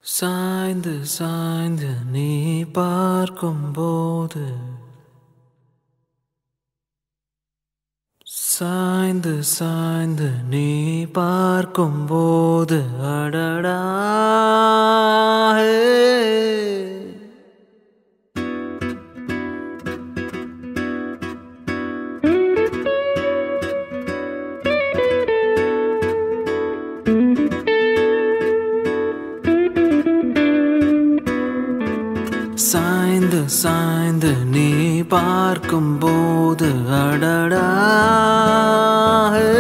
சாய்ந்து சாய்ந்து நீ பார்க்கும்போது சாய்ந்து சாய்ந்து நீ பார்க்கும்போது அடடா ஹே. சாய்ந்து சாய்ந்து நீ பார்க்கும்போது அடடா ஹே.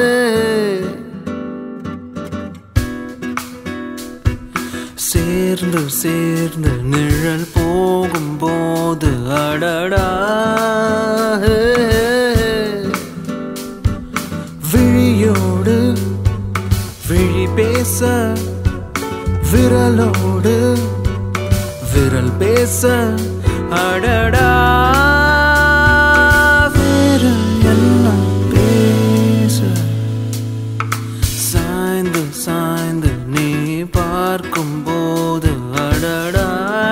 சேர்ந்து சேர்ந்து நிழல் போகும்போது அடடா ஹே. விழியோடு விழி பேச விரலோடு விரல் பேச அடடா விரல் எல்லாம் பேச சாய்ந்து சாய்ந்து நீ பார்க்கும்போது அடடா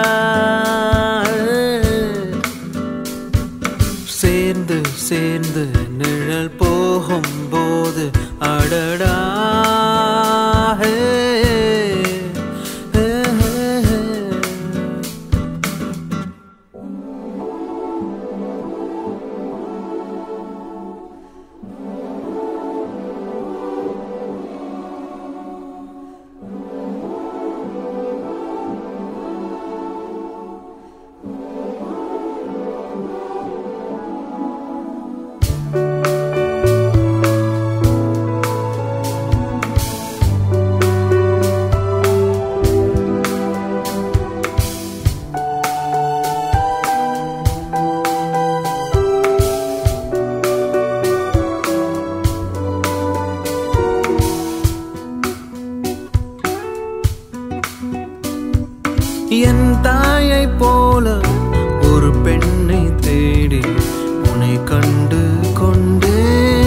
சேர்ந்து சேர்ந்து நிழல் போகும்போது அடடா ஹே, ஹே, ஹே, ஹே. என் தாயை போல ஒரு பெண்ணை தேடி உன்னை கண்டு கொண்டே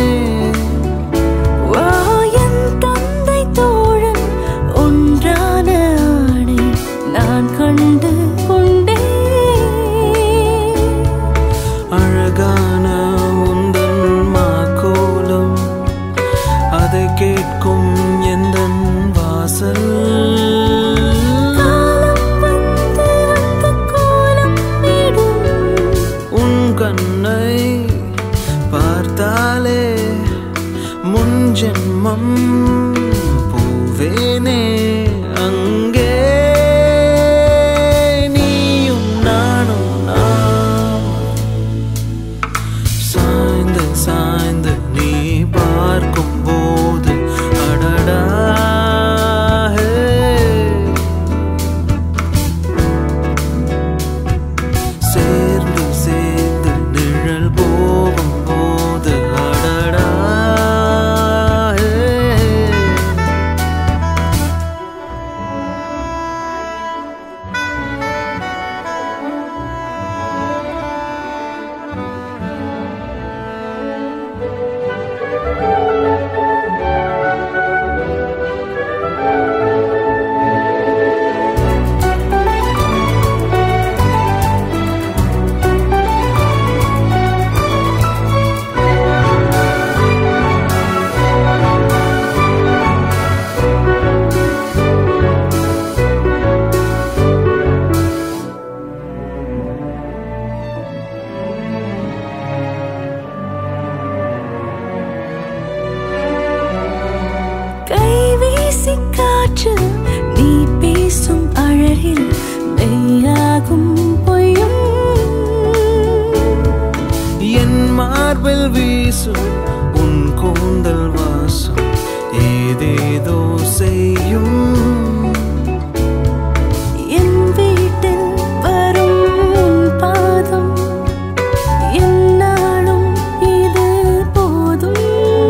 வா என் தந்தை தோழன் ஒன்றான ஆணை நான் கண்டு கொண்டேன் அழகான உந்தன் மாக்கோலம் அதை கேட்கும் எந்த வாசல் காலம் வந்து அந்த கோலம் விடும் உன் கண்ணை பார்த்தாலே முன் ஜென்மம் போவேனே அங்கே நீயும் நானும் நாம் சாய்ந்து சாய்ந்து நீ பார்க்கும்போது அடடா ஹே. சேர்ந்து சேர்ந்து நிழல் போகும்போது அடடா ஹே. கைவீசி காற்று நீ பேசும் அழகில் மெய்யாகும் பொய்யும் என் மார்பில் வீசும் உன் கூந்தல் வாசம் ஏதேதோ செய்யும் என் வீட்டில் வரும் உன் பாதம் என்னாலும் இது போதும்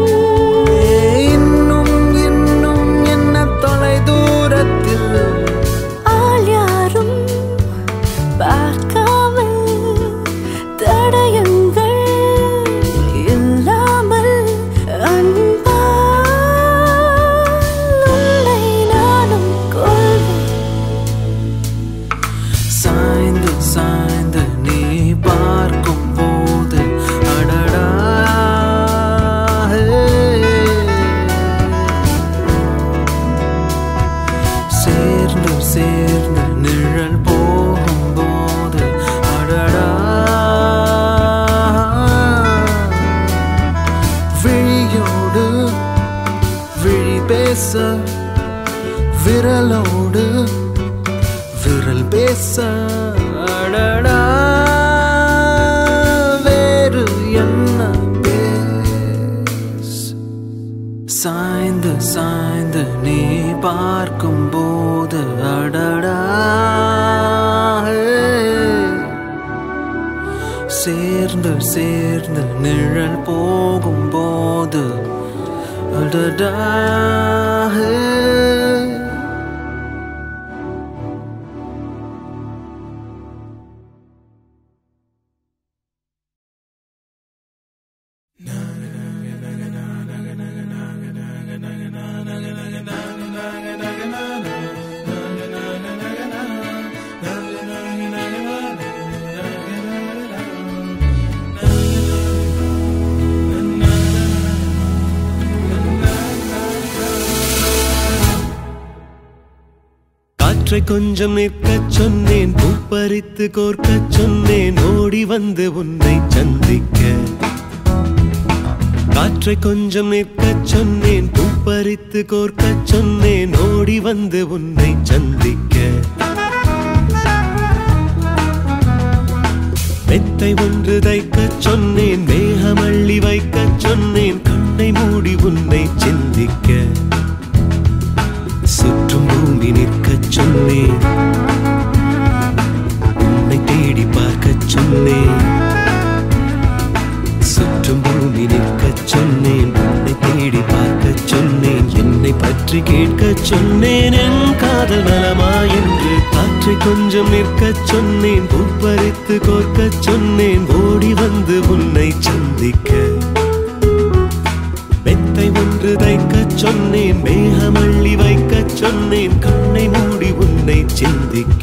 இன்னும் இன்னும் என்ன தொலை தூரத்தில் ஆள் யாரும் பார்க்காமல் தடயங்கள் இல்லாமல் அன்பால் உன்னை சேர்ந்து நிழல் போகும்போது அடடா விழியோடு விழி பேச விரலோடு விரல் பேச அடடா வேறு என்ன பேச சாய்ந்து சாய்ந்து நீ பார்க்கும் போது அடடா சேர்ந்து சேர்ந்து நிழல் போகும் போது அடடா காற்றை கொஞ்சம் நிற்கச் சொன்னேன் பூப்பறித்து கோர்க்கச் சொன்னேன் ஓடி வந்து உன்னை சந்திக்க காற்றை கொஞ்சம் நிற்கச் சொன்னேன் பூப்பறித்து கோர்க்கச் சொன்னேன் ஓடி வந்து உன்னை சந்திக்க மெத்தை ஒன்று தைக்கச் சொன்னேன் மேகமள்ளி வைக்கச் சொன்னேன் கண்ணை மூடி உன்னை சிந்திக்க சுற்றும் பூமி நிற்கச் சொன்னேன் உன்னை தேடி பார்க்கச் சொன்னேன் சுற்றும் பூமி நிற்கச் சொன்னேன் உன்னை தேடி பார்க்கச் சொன்னேன் என்னை பற்றி கேட்கச் சொன்னேன் என் காதல் நலமா என்று காற்றை கொஞ்சம் நிற்கச் சொன்னேன் பூப்பறித்து கோர்க்கச் சொன்னேன் ஓடி வந்து உன்னை சந்திக்க மெத்தை ஒன்று தைக்கச் சொன்னேன் மேகமள்ளி வைக்கச் சொன்னேன் கண்ணை மூடி உன்னை சிந்திக்க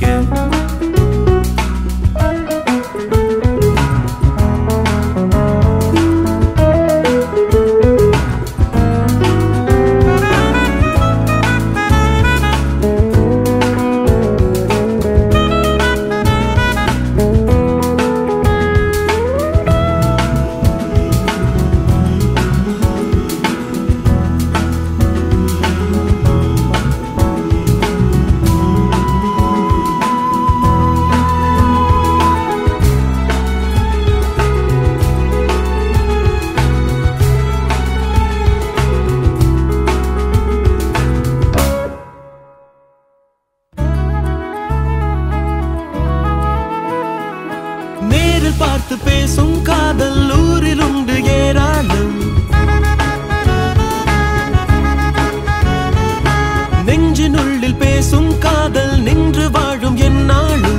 நேரில் பார்த்து பேசும் காதல் ஊரில் உண்டு ஏராளம் நெஞ்சினுள்ளில் பேசும் காதல் நின்று வாழும் என்னாலும்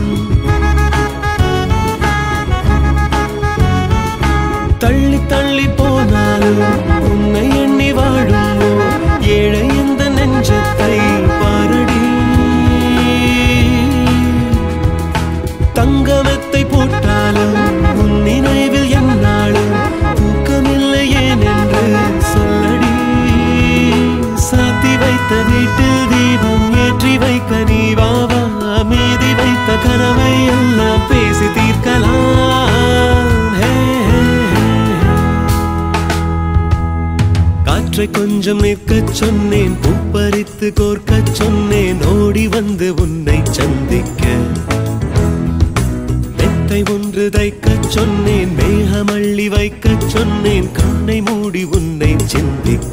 தள்ளி தள்ளி போனாலும் உன்னை எண்ணி வாழும் ஏழை இந்த நெஞ்சத்தை பாரடி தங்கமத்தை போட்டாலும் உன் நினைவில் என்னாலும் தூக்கமில்லை ஏன் என்று சொல்லடி சாத்தி வைத்த வீட்டில் தீபம் ஏற்றி வைக்க நீ வாவா மீதி வைத்த கனவை எல்லாம் பேசி தீர்க்கலாம் ஹே, ஹே, ஹே. காற்றை கொஞ்சம் நிற்கச் சொன்னேன் பூப்பறித்து கோர்க்கச் சொன்னேன் ஓடி வந்து உன்னை சந்திக்க மெத்தை ஒன்று தைக்கச் சொன்னேன் மேகமள்ளி வைக்கச் சொன்னேன் கண்ணை மூடி உன்னை சிந்திக்க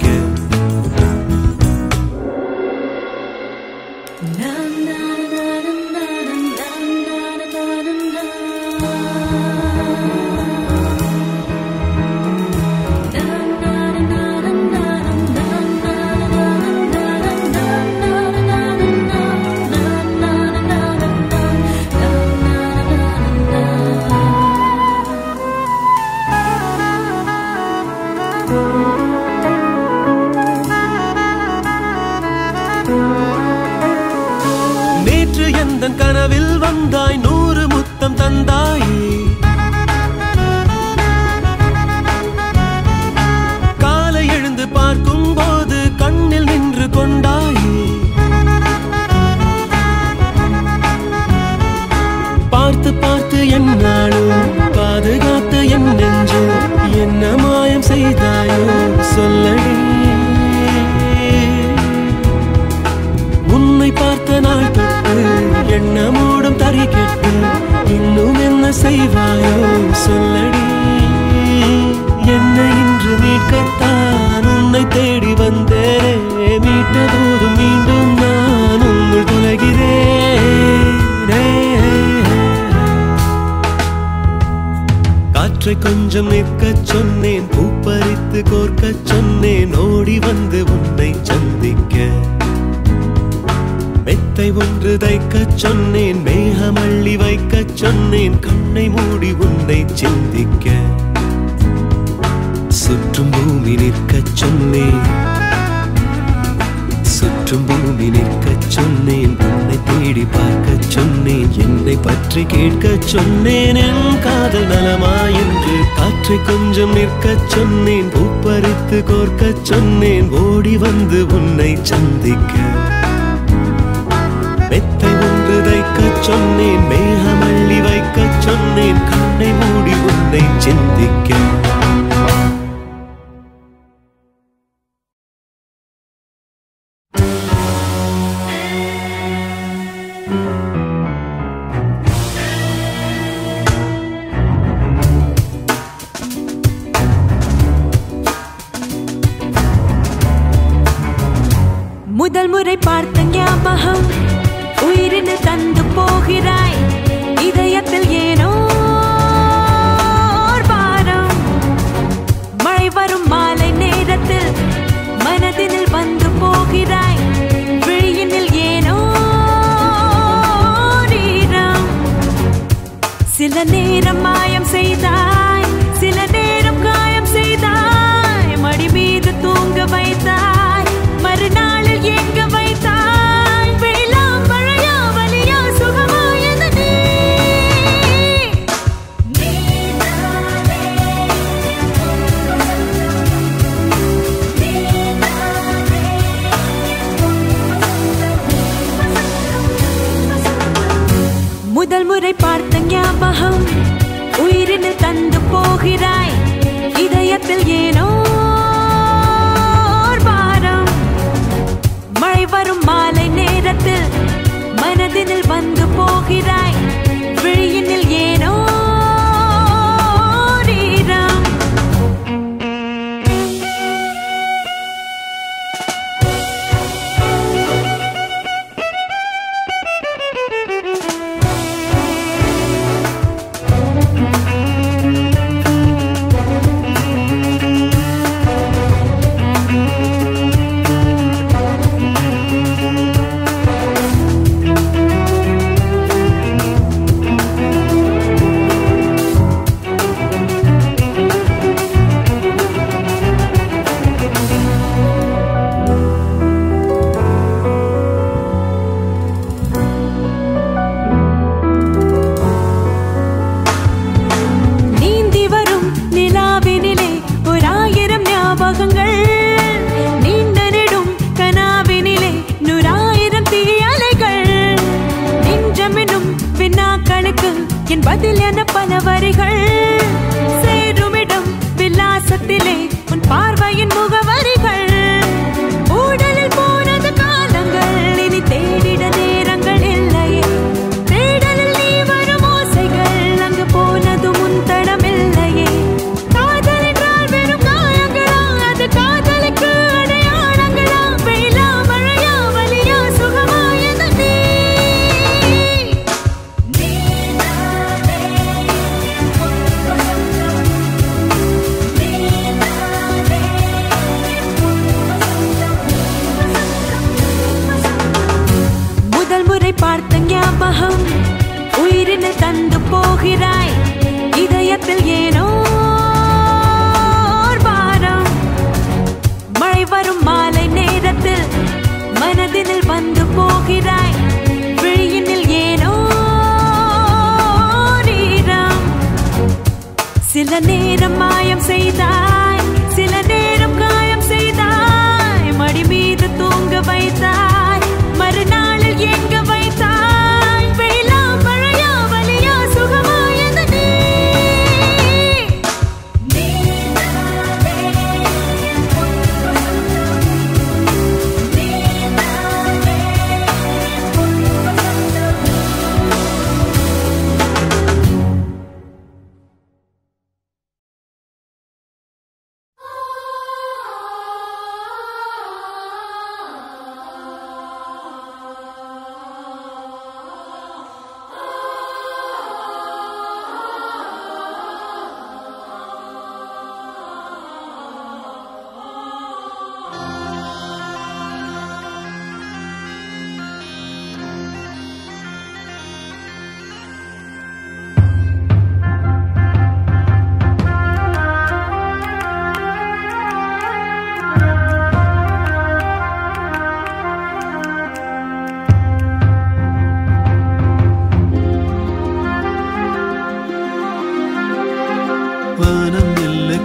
நேற்று எந்த கனவில் வந்தாய் நூறு முத்தம் தந்தாயே காலை எழுந்து பார்க்கும் போது கண்ணில் நின்று கொண்டாயே நாள் தொட்டு எண்ணமோடும் தறி கெட்டு இன்னும் என்ன செய்வாயோ சொல்லடி என்னை இன்று மீட்கத்தான் உன்னை தேடி வந்தேனே மீட்ட போதும் மீண்டும் நான் உன்னுள் தொலைகிறேனே காற்றை கொஞ்சம் நிற்கச் சொன்னேன் பூப்பறித்து கோர்க்கச் சொன்னேன் ஓடி வந்து உன்னை சந்திக்க மெத்தை ஒன்று தைக்கச் சொன்னேன் மேகமள்ளி வைக்கச் சொன்னேன் கண்ணை மூடி உன்னை சிந்திக்க சுற்றும் பூமி நிற்கச் சொன்னேன் சுற்றும் பூமி நிற்கச் சொன்னேன் உன்னை தேடி பார்க்கச் சொன்னேன் என்னை பற்றி கேட்கச் சொன்னேன் என் காதல் நலமா என்று காற்றை கொஞ்சம் நிற்கச் சொன்னேன் பூப்பறித்து கோர்க்கச் சொன்னேன் ஓடி வந்து உன்னை சந்திக்க மெத்தை ஒன்று தைக்கச் சொன்னேன் மேகமள்ளி வைக்கச் சொன்னேன் கண்ணை மூடி உன்னை சிந்திக்க முதல் முறை பார்த்த ஞாபகம் உயிரினு தந்து போகிறாய் இதயத்தில் ஏனோ ஓர் பாரம் மழை வரும் மாலை நேரத்தில் மனதினில் வந்து போகிறாய் விழியினில் ஏனோ ஓர் ஈரம் சில நேரம் மாயம் செய்தாய் சில நேரம் காயம் செய்தாய் மடி மீது தூங்க வைத்தாய் மறுநாளில் எங்க வைத்தாய் வெள்ளம் மழையா வலியா சுகமா எது நீ முதல் முறை பார்த்த ஞாபகம் உயிரினு தந்து போகிறாய் இதயத்தில் ஏனோ ஓர் பாரம் மழை வரும் மாலை நேரத்தில் மனதினில் வந்து போகிறாய் விழியினில் ஏனோ ஓர் ஈரம் நீந்தி வரும் நிலாவினிலே ஓராயிரம் ஞாபகங்கள் நீண்ட நெடும் கனாவினிலே நூறாயிரம் தீயலைகள் நெஞ்சமெனும் வினாக்களுக்கு என் பதில் என பல வரிகள் சேருமிடம் விலாசத்திலே உன் பார்வையின் முகவரிகள் ஊடலில் போனது காலங்கள் இனி தேடிட நேரங்கள் இல்லையே தேடலில் நீ வரும் ஓசைகள் அங்கு போனதும் உன் தடமில்லையே காதல் என்றால் வெறும் காயங்களா அது காதலுக்கு அடையாளங்களா வெயிலா மழையா வலியா சுகமா எது நீ முதல் முறை பார்த்த ஞாபகம் உயிரினு தந்து போகிறாய் இதயத்தில் ஏனோ ஓர் பாரம் மழை வரும் மாலை நேரத்தில் மனதினில் வந்து போகிறாய் விழியினில் ஏனோ ஓர் ஈரம் சில நேரம் மாயம் செய்தாய் சில நேரம் காயம் செய்தாய் மடி மீது தூங்க வைத்தாய் மறுநாளில் எங்க வைத்தாய் வெயிலா மழையா வலியா சுகமா எது நீ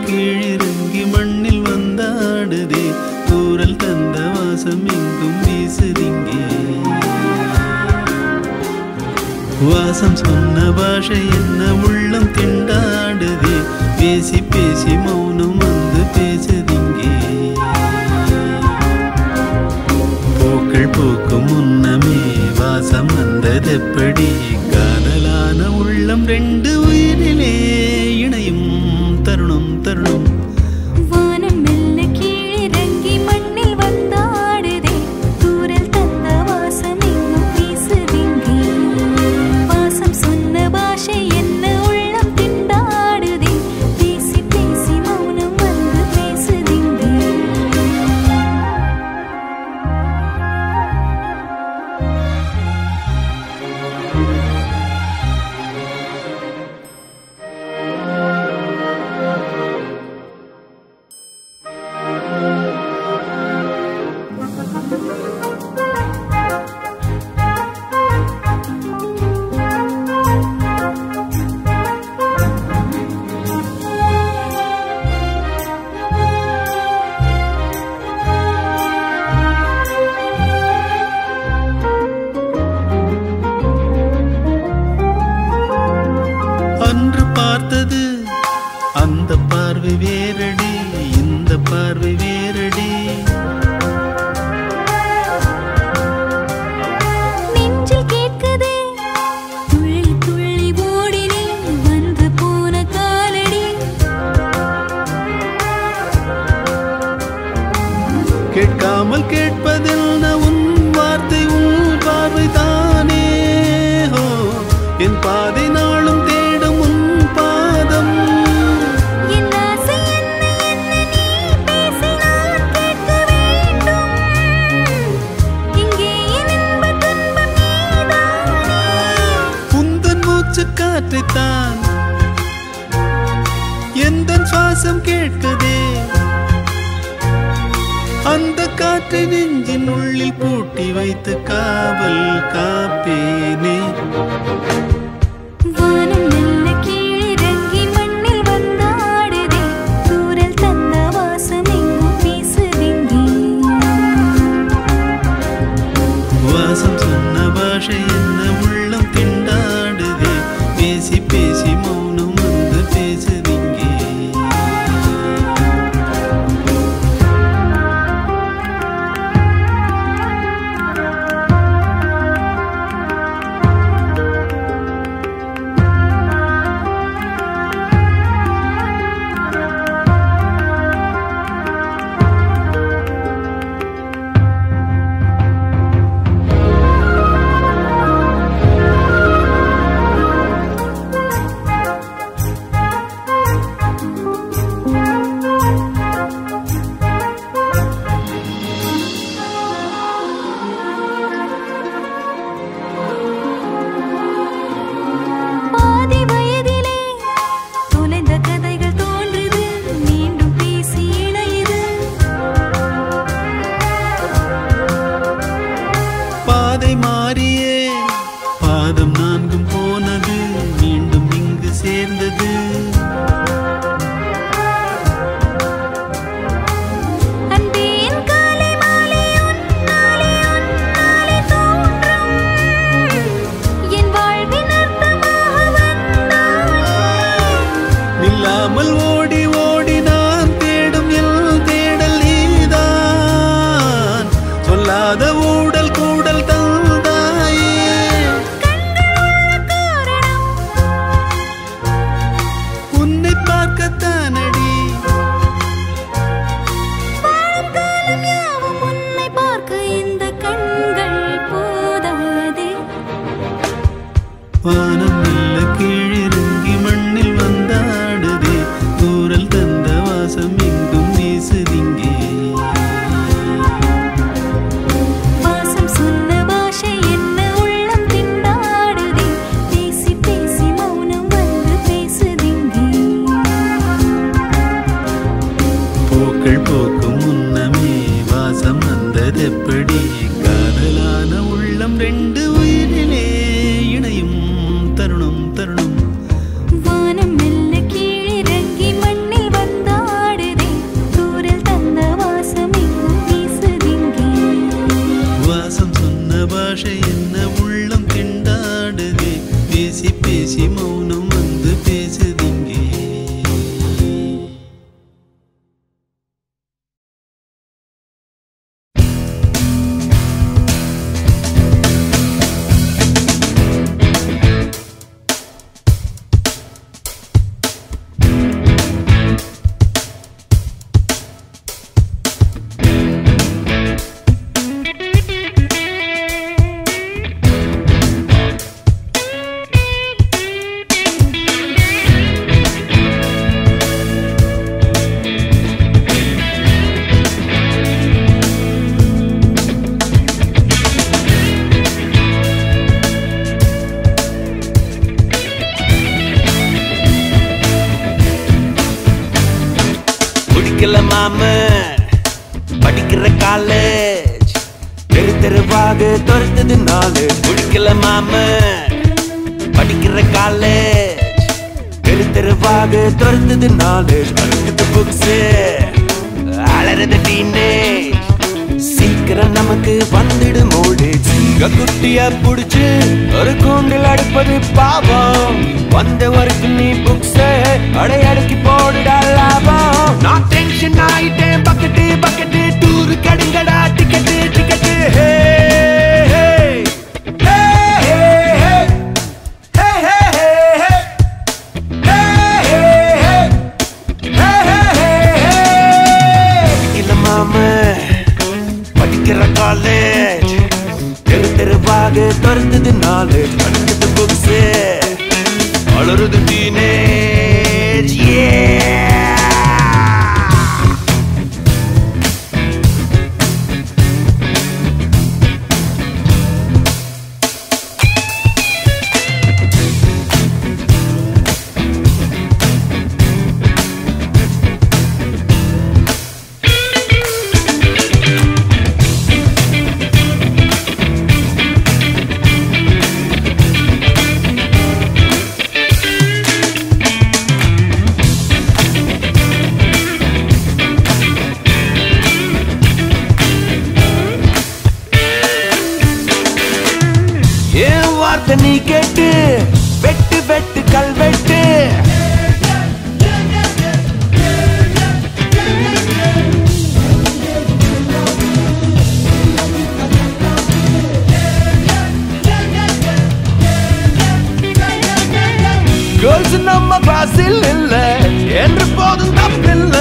கீழிறங்கி மண்ணில் வந்தாடுதே தூரல் தந்த வாசம் எங்கும் வீசுதிங்கே வாசம் சொன்ன பாஷை என்ன உள்ளம் திண்டாடுதே பேசி பேசி மௌனம் வந்து பேசுதிங்கே பூக்கள் பூக்கும் முன்னமே வாசம் வந்ததெப்படி காதலான உள்ளம் ரெண்டு உயிரிலே இணையும் தருணம் தருணம் வானம் மெல்ல கீழிறங்கி மண்ணில் வந்தாடுதே தூரல் தந்த வாசம் எங்கும் வீசுதிங்கே வாசம் சொன்ன பாஷை என்ன உள்ளம் திண்டாடுதே பேசி பேசி மௌனம் வந்து பேசுதிங்கே அன்று பார்த்தது அந்த பார்வை வேறடி இந்த பார்வை வேறடி நெஞ்சில் கேட்குதே துள்ளி துள்ளி ஓடினே வந்து போன காலடி கேட்காமல் கேட்பதில் உன் வார்த்தை உன் பார்வை தானே ஹோ என் பாதை நாளும் தேடும் உன் பாதம் என் ஆசை என்ன என்ன நீ பேசி நான் கேட்க வேண்டும் இங்கே என் இன்ப துன்பம் நீதானே உந்தன் மூச்சு காற்றைத்தான் எந்த சுவாசம் கேட்குதே அந்த காற்றை நெஞ்சின் உள்ளில் பூட்டி வைத்து காவல் காப்பேனே வானம் மெல்ல கீழிறங்கி மண்ணில் வந்தாடுதே தூரல் தந்த வாசம் எங்கும் வீசுதிங்கே வாசம் சொன்ன பாஷை என்ன உள்ளம் திண்டாடுதே பேசி பேசி மௌனம் வந்து பேசுதிங்கே பாதி வயதிலே தொலைந்த கதைகள் தோன்றுது மீண்டும் பேசி இணையுது பாதை மாறியே பாதம் நான்கும் போனது மீண்டும் இங்கு சேர்ந்தது அன்பே என் காலை மாலை உன்னாலே உன்னாலே தோன்றும் என் வாழ்வின் அர்த்தமாக வந்தாயே நில்லாமல் ஓடி ஓடி நான் தேடும் எல் தேடல் நீதான் சொல்லாத ஊடல் கூடல் தந்தாயே காரணம் உன்னை பார்க்கத்தானடி வாழும் காலம் யாவும் உன்னை பார்க்க இந்த கண்கள் போதாதே வானம் மெல்ல கீழிறங்கி மண்ணில் வந்தாடுதே தூரல் தந்த வாசம் எங்கும் வீசுதிங்கே வாசம் சொன்ன பாஷை என்ன உள்ளம் திண்டாடுதே பேசி பேசி மௌனம் வந்து பேசுதிங்கே பூக்கள் பூக்கும் முன்னமே வாசம் வந்ததெப்படி காதலான உள்ளம் ரெண்டு உயிரிலே இணையும் தருணம் தருணம் வானம் மெல்ல கீழிறங்கி மண்ணில் வந்தா பேசி பேசி மௌனம் வந்து பேசுதிங்கே குடிக்கல மாம படிக்கிற காலேஜ் தெரு தெருவாக துரத்துது நாலு குடிக்கல மாம படிக்கிற காலேஜ் தெரு தெருவாக துரத்துது நாலு அழுக்குது புக்ஸ் அலறது டீனேஜ் சீக்கிரம் நமக்கு வந்துடு மூடு சிங்க குட்டிய புடிச்சு ஒரு கூண்டில் அடுப்பது பாவம் வந்த வரைக்கும் நீ புக்ஸ் அடையடக்கி போடுடா லாபம் நான் டென்ஷன் ஆயிட்டேன் பக்கெட்டு பக்கெட்டு டூரு கடுங்கடா டிக்கெட்டு டிக்கெட்டு ஹே ஹே ஹே ஹே ஹே ஹே ஹே இல்ல மாம படிக்கிற காலேஜ் தெரு தெருவாக திறந்தது நாலு அடுத்தது புக்ஸ் வளருது டீனேஜ் ஏன் வார்த்தை நீ கேட்டு வெட்டு வெட்டு கல்வெட்டு கேர்ள்ஸ் நம்ம கிளாஸில் இல்ல என்று போதும் தப்பில்ல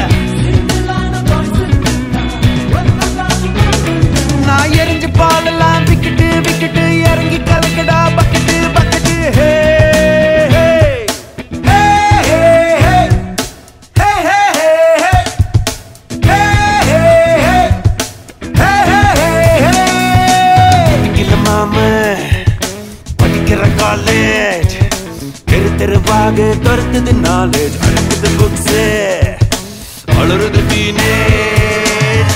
நான் எரிஞ்சு பாலெல்லாம் விக்கிட்டு விக்கிட்டு இறங்கி கலக்கடா பக்கெட்டு பக்கெட்டு ஹே ஹே ஹே ஹே ஹே ஹே ஹே ஹே ஹே ஹே ஹே ஹே இல்ல மாம படிக்கிற காலேஜ் தெரு தெருவாக துரத்துது நாலேஜ் அடுத்தது புக்ஸ் அழுறது டீனேஜ்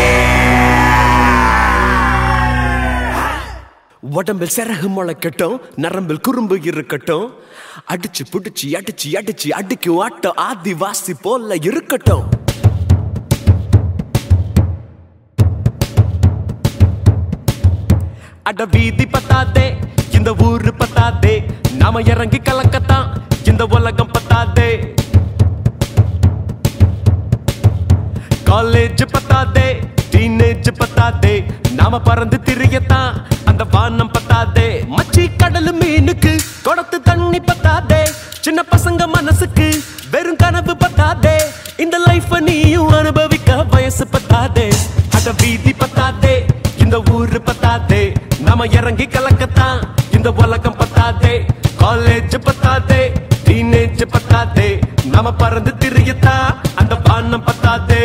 உடம்பில் சிறகு முளைக்கட்டும் நரம்பில் குறும்பு இருக்கட்டும் அடிச்சு புடிச்சு அடிச்சு அடிச்சு அடிக்கும் ஆட்டம் ஆதிவாசி போல இருக்கட்டும் அட வீதி பத்தாதே இந்த ஊரு பத்தாதே நாம இறங்கி கலக்கத்தான் இந்த உலகம் பத்தாதே காலேஜ் பத்தாதே டீனேஜ் பத்தாதே நாம பறந்து திரியத்தான் அந்த வானம் பத்தாதே மச்சி கடல் மீனுக்கு குடத்து தண்ணி பத்தாதே சின்ன பசங்க மனசுக்கு வெறும் கனவு பத்தாதே இந்த லைஃப் நீயும் அனுபவிக்க வயசு பத்தாதே அட வீதி பத்தாதே இந்த ஊரு பத்தாதே நாம இறங்கி கலக்கத்தான் இந்த உலகம் பத்தாதே காலேஜ் பத்தாதே டீனேஜ் பத்தாதே நாம பறந்து திரியத்தான் அந்த வானம் பத்தாதே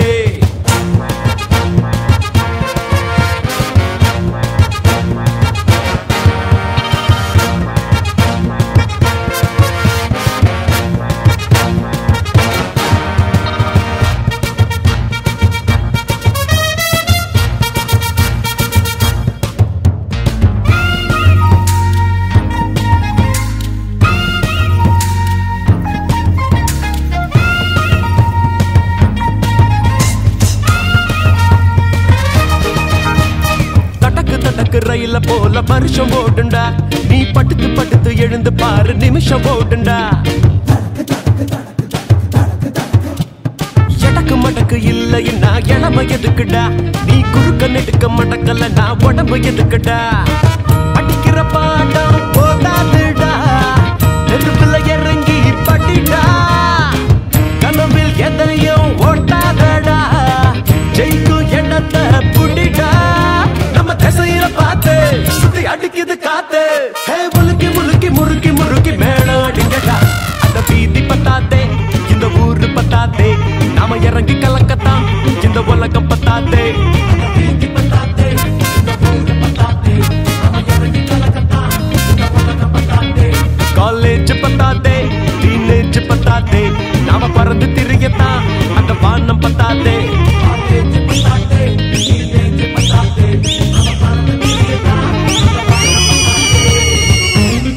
போல வருஷம் ஓடுண்டா நீ படுத்து படுத்து எழுந்து பாரு நிமிஷம் ஓடுண்டா எடக்கு மடக்கு இல்லைன்னா இளம எதுக்குடா நீ குறுக்க நெடுக்க மடக்கல நான் உடம்பு எதுக்குடா அடிக்கிற பாடம் போதாதுடா நெருப்புல இறங்கி படிடா கனவில் எதையும் ஓட்டாதடா ஜெயிக்கும் எண்ணத்தை புடிடா நம்ம திசையில பார்த்து சுத்தி அடிக்குது காத்து ஹே முழுக்கி முழுக்கி முறுக்கி முறுக்கி மேளம் அடிங்கடா அந்த வீதி பத்தாதே இந்த ஊரு பத்தாதே நாம இறங்கி கலக்கத்தான் இந்த உலகம் பத்தாதே அந்த வீதி பத்தாதே, இந்த ஊரு பத்தாதே, நாம இறங்கி கலக்கத்தான், இந்த உலகம் பத்தாதே. காலேஜ் பத்தாதே டீனேஜ் பத்தாதே நாம பறந்து திரியத்தான் அந்த வானம் பத்தாதே காலேஜ் பத்தாதே டீனேஜ் பத்தாதே நாம பறந்து திரியத்தான் அந்த வானம் பத்தாதே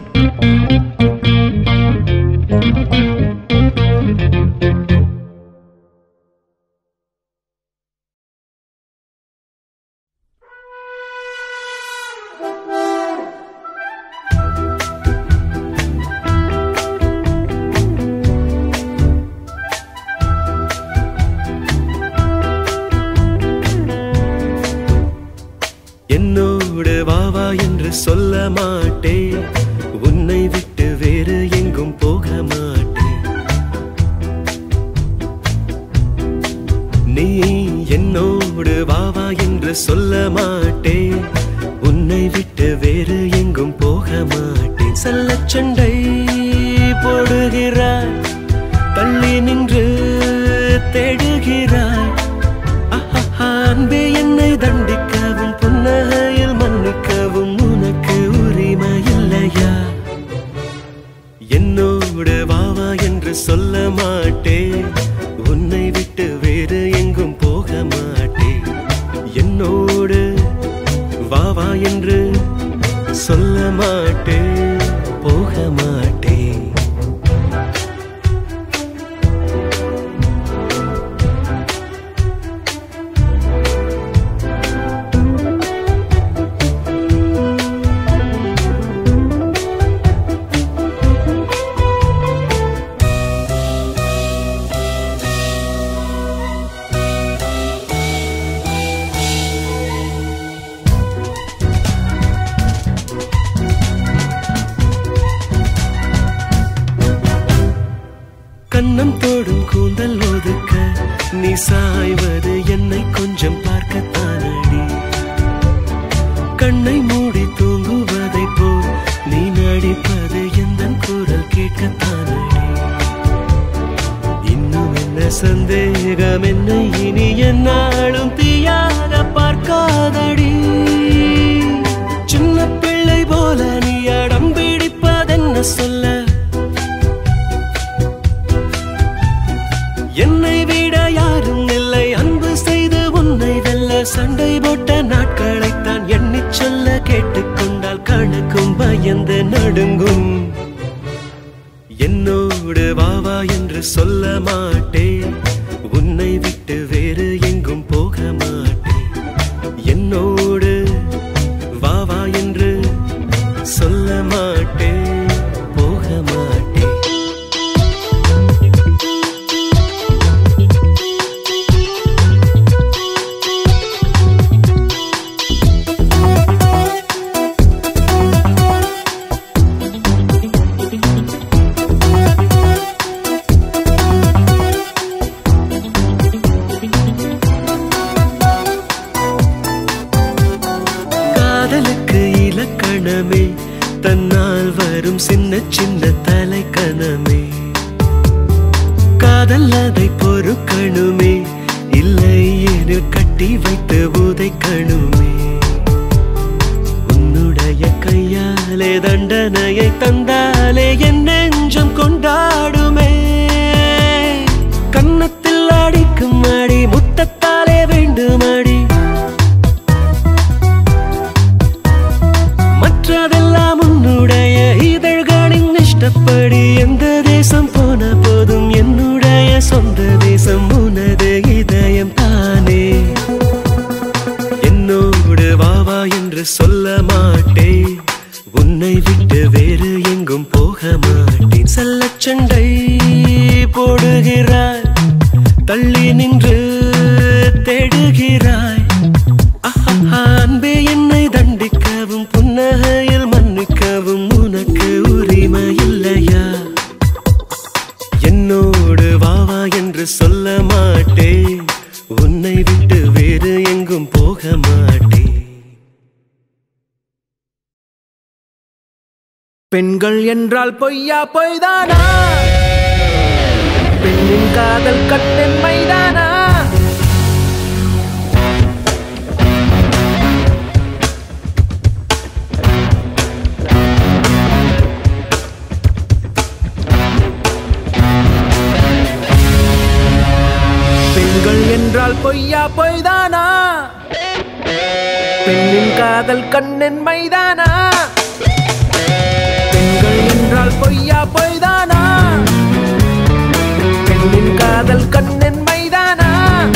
என்னோடு வா வா என்று சொல்ல மாட்டேன் உன்னை விட்டு வேறு எங்கும் போக மாட்டேன் நீ என்னோடு வா வா என்று சொல்ல மாட்டேன் உன்னை விட்டு வேறு எங்கும் போக மாட்டேன் செல்லச் சண்டை போடுகிறாய் தள்ளி நின்று தேடுகிறாய் ஆஹா, அன்பே என்னை தண்டிக்கவும் புன்னகையில் மன்னிக்கவும் உனக்கு உரிமை இல்லையா என்னோடு வா வா என்று சொல்ல மாட்டேன் உன்னை விட்டு வேறு எங்கும் போக மாட்டேன் என்னோடு வா வா என்று சொல்ல மாட்டேன் போக மாட்டேன் கண்ணம் தோடும் கூந்தல் ஒதுக்க நீ சாய்வது என்னை கொஞ்சம் பார்க்கத்தானடி கண்ணை மூடி தூங்குவதை போல் நீ நடிப்பது எந்த குரல் கேட்கத்தானடி இன்னும் என்ன சந்தேகம் என்னை இனி என்னாலும் தீயாக பார்க்காதடி சின்ன பிள்ளை போல நீ அடம் பிடிப்பதென்ன சொல்ல என்னை விட யாரும் இல்லை அன்பு செய்து உன்னை வெல்ல சண்டை போட்ட நாட்களைத்தான் எண்ணிச் சொல்ல கேட்டுக்கொண்டால் கணக்கும் பயந்து நடுங்கும் என்னோடு வா வா என்று சொல்ல மாட்டேன் உன்னை விட்டு வேறு எங்கும் போக மாட்டேன் என்னோடு வா வா என்று சொல்ல மாட்டேன் போக மாட்டேன் காதலுக்கு இலக்கணமே தன்னால் வரும் சின்ன சின்ன தலைக்கணமே காதல் அதை பொறுக்கணுமே இல்லை எனில் கட்டி வைத்து உதைக்கணுமே உன்னுடைய கையாலே தண்டனையை தந்தாலே என் நெஞ்சம் கொண்டாடுமே கன்னத்தில் அடிக்கும் அடி முத்தத்தாலே வேண்டும் அடி மற்றதெல்லாம் உன்னுடைய இதழ்களின் இஷ்டப்படி எந்த தேசம் போன போதும் என்னுடைய சொந்த தேசம் உனது இதயம் தானே என்னோடு வா வா என்று சொல்ல உன்னை விட்டு வேறு எங்கும் போக மாட்டேன் செல்லச் சண்டை போடுகிறாய் தள்ளி நின்று தேடுகிறாய் ஆஹா, அன்பே என்னை தண்டிக்கவும் புன்னகையில் மன்னிக்கவும் உனக்கு உரிமை இல்லையா என்னோடு வா வா என்று சொல்ல மாட்டேன் உன்னை விட்டு வேறு எங்கும் போக மாட்டேன் பெண்கள் என்றால் பொய்யா பொய்தானா பெண்ணின் காதல் கட்டின் மைதானா பெண்கள் என்றால் பொய்யா பொய்தானா பெண்ணின் காதல் கண்ணின் மைதானா பெண்கள் என்றால் பொய்யா பொய்தானா பெண்ணின் காதல் கண்ணின் மைதானா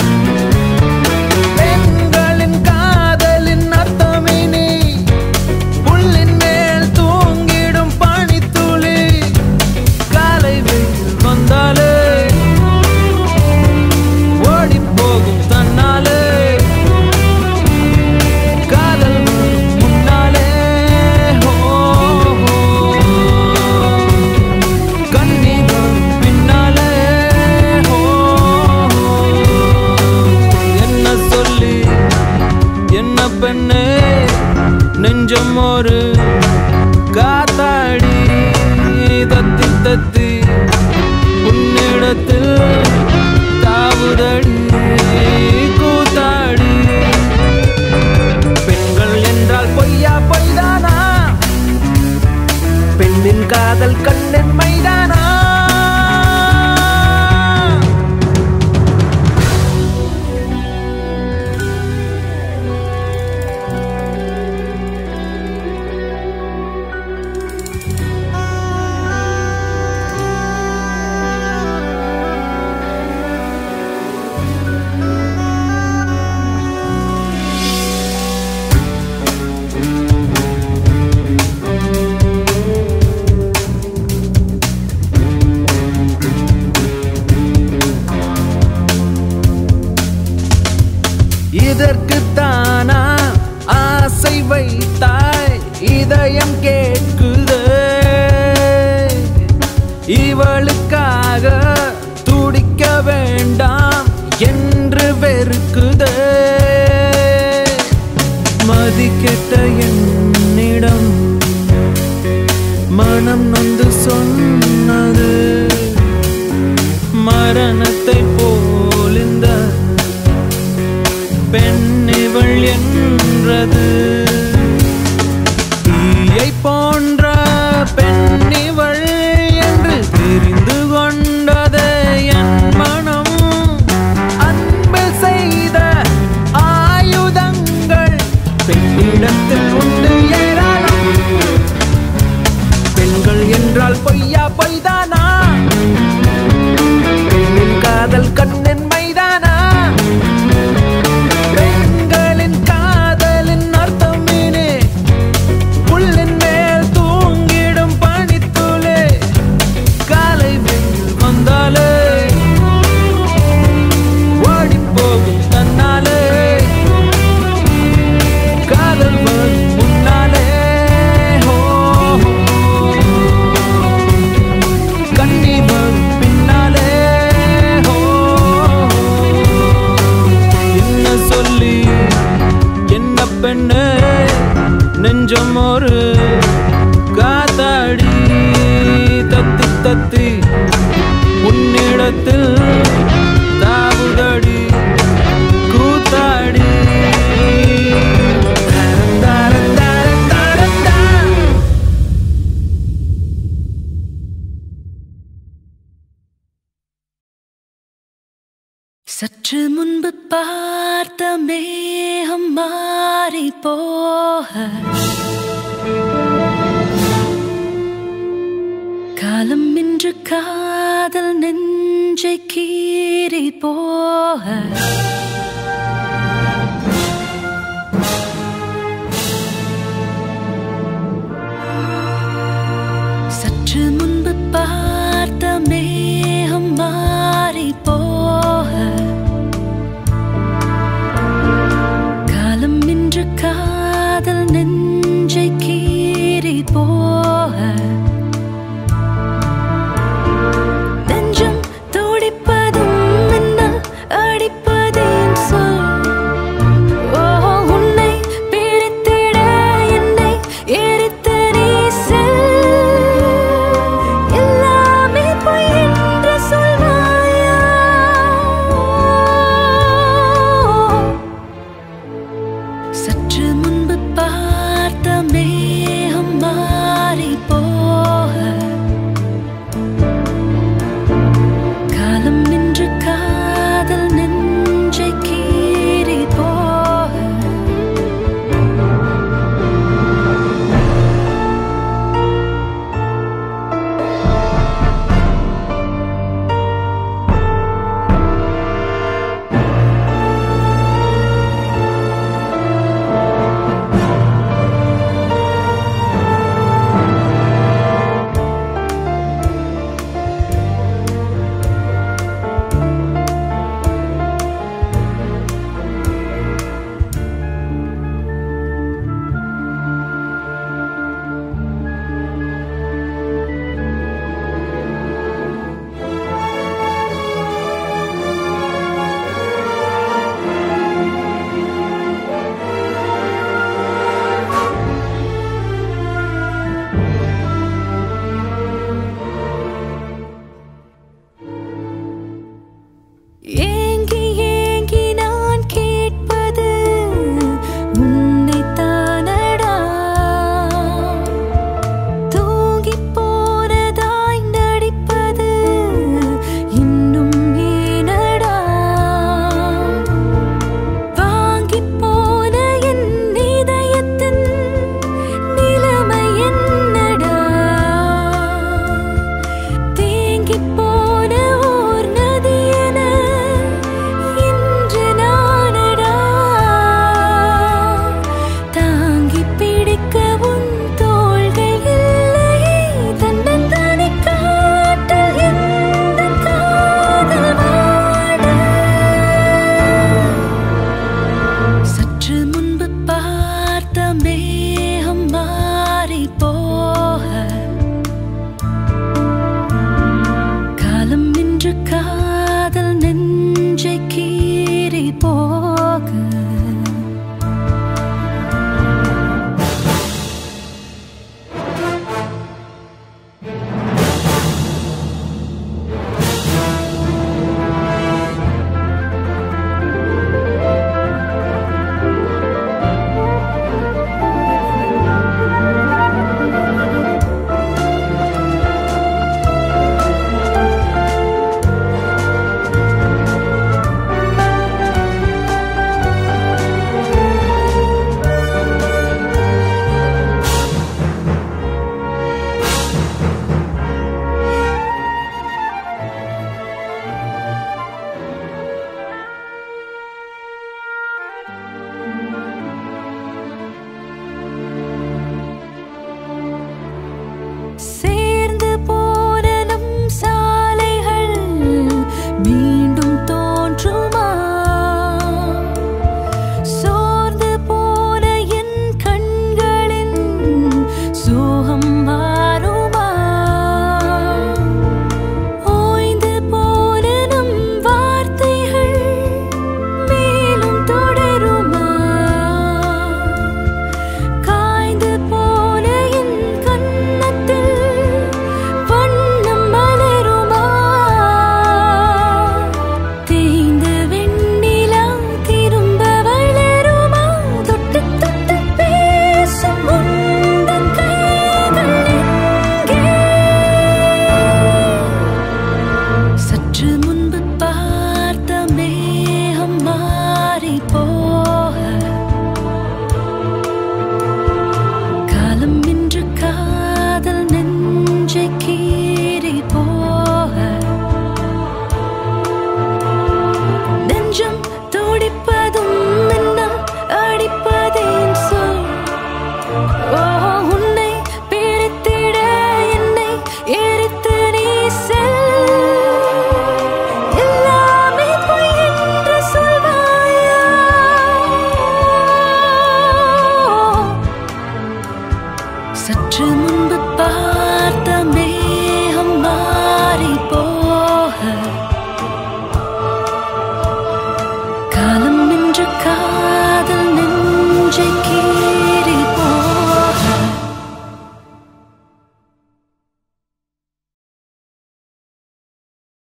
பெண்களின் காதலின் அர்த்தமினி புல்லின் மேல் தூங்கிடும் பனித்துளி காலை வெயில் வந்தாலே ஓடிப் போகும் தன்னாலே காதல் வரும் முன்னாலே ஹோ, ஹோ. கண்ணீர் வரும் பின்னாலே ஹோ, ஹோ. என்ன சொல்லி என்ன பெண்ணே நெஞ்சம் ஒரு காத்தாடி தத்தி தத்தி உன்னிடத்தில் தாவுதடி கூத்தாடி பெண்கள் என்றால் பொய்யா பொய்தானா பெண்ணின் காதல் கண்ணின் மைதானா இதற்கு தானா ஆசை வைத்தாய் இதயம் கேட்குதே இவளுக்காக துடிக்க வேண்டாம் என்று வெறுக்குதே மதிக்கெட்ட என்னிடம் மனம் நொந்து சொன்னது மரணத்தை போல் இந்த பெண் இவள் என்றது தீயை போன்ற பெண் இவள் என்று தெரிந்து கொண்டதே என் மனம் அன்பு செய்த ஆயுதங்கள் பெண்ணிடத்தில் உண்டு ஏராளம் பெண்கள் என்றால் பொய்யா பொய்தானா பெண்ணின் காதல் கண்ணின் மைதானா பெண்களின் காதலின் அர்த்தம் மீனே புல்லின் மேல் தூங்கிடும் பனித்துளே காலை வெயில் வந்தாலே ஓடிப் போகும் தன்னாலே காதல் வரும் முன்னாலே ஹோ, ஹோ. கண்ணீர் வரும் பின்னாலே ஹோ, ஹோ. என்ன சொல்லி என்ன பெண்ணு நெஞ்சம் ஒரு காத்தாடி தத்தி தத்தி உன்னிடத்தில் தாவுதடி கூத்தாடி தரம், தரம், தரம், தரம், தரம். சற்று முன்பு பார்த்த மேகம் மாறி போக காலம் இன்று காதல் நெஞ்சை கீறி போக போக